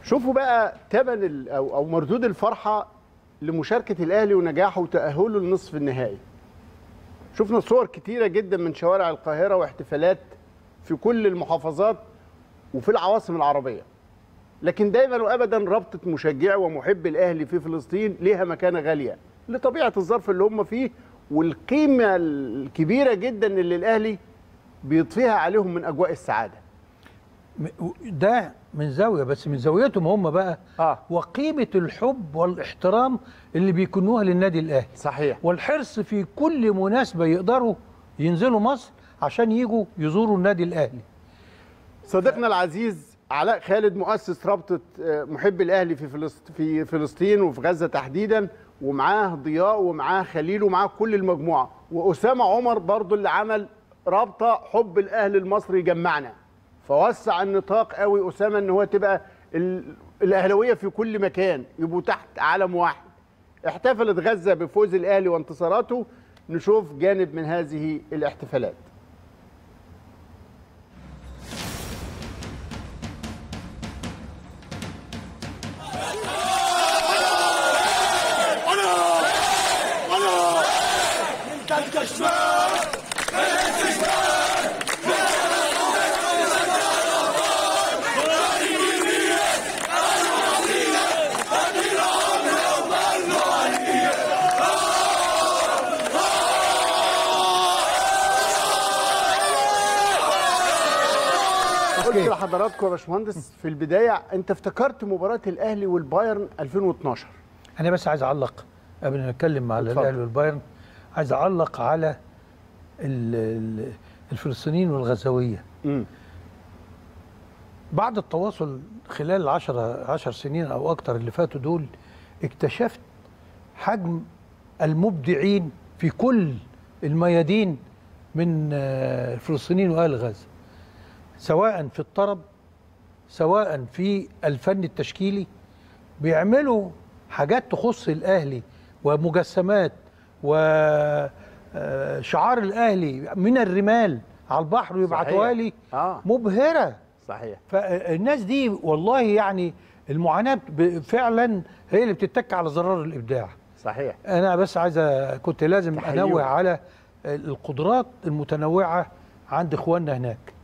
شوفوا بقى ثمن ال- او او مردود الفرحه لمشاركه الاهلي ونجاحه وتاهله لنصف النهائي. شفنا صور كتيره جدا من شوارع القاهره واحتفالات في كل المحافظات وفي العواصم العربيه. لكن دايما وابدا رابطه مشجعي ومحبي الاهلي في فلسطين ليها مكانه غاليه لطبيعه الظرف اللي هم فيه والقيمه الكبيره جدا اللي الاهلي بيضفيها عليهم من اجواء السعاده. م- ده من زاويه بس من زاويتهم هم بقى اه وقيمه الحب والاحترام اللي بيكونوها للنادي الاهلي صحيح والحرص في كل مناسبه يقدروا ينزلوا مصر عشان يجوا يزوروا النادي الاهلي صديقنا العزيز علاء خالد مؤسس رابطه آه، محبي الاهلي في فلسط- في فلسطين وفي غزه تحديدا ومعاه ضياء ومعاه خليل ومعاه كل المجموعه واسامه عمر برضو اللي عمل رابطه حب الاهلي المصري يجمعنا فوسع النطاق قوي اسامه ان هو تبقى ال- الاهلاويه في كل مكان يبقوا تحت علم واحد احتفلت غزه بفوز الاهلي وانتصاراته نشوف جانب من هذه الاحتفالات قلت لحضراتكم يا باشمهندس في البدايه انت افتكرت مباراه الاهلي والبايرن 2012 انا بس عايز اعلق قبل ما نتكلم على اتفضل. الاهلي والبايرن عايز اعلق على ال- ال- الفلسطينيين والغزاويه امم بعد التواصل خلال العشرة عشر سنين أو أكتر اللي فاتوا دول اكتشفت حجم المبدعين في كل الميادين من آه، الفلسطينيين وأهل غزة سواء في الطرب سواء في الفن التشكيلي بيعملوا حاجات تخص الأهلي ومجسمات وشعار الأهلي من الرمال على البحر ويبعتوها صحيح. لي اه مبهرة صحيح فالناس دي والله يعني المعاناة ب- فعلا هي اللي بتتك على زرار الإبداع صحيح أنا بس عايز أ- كنت لازم تحييهم. أنوه على القدرات المتنوعة عند إخواننا هناك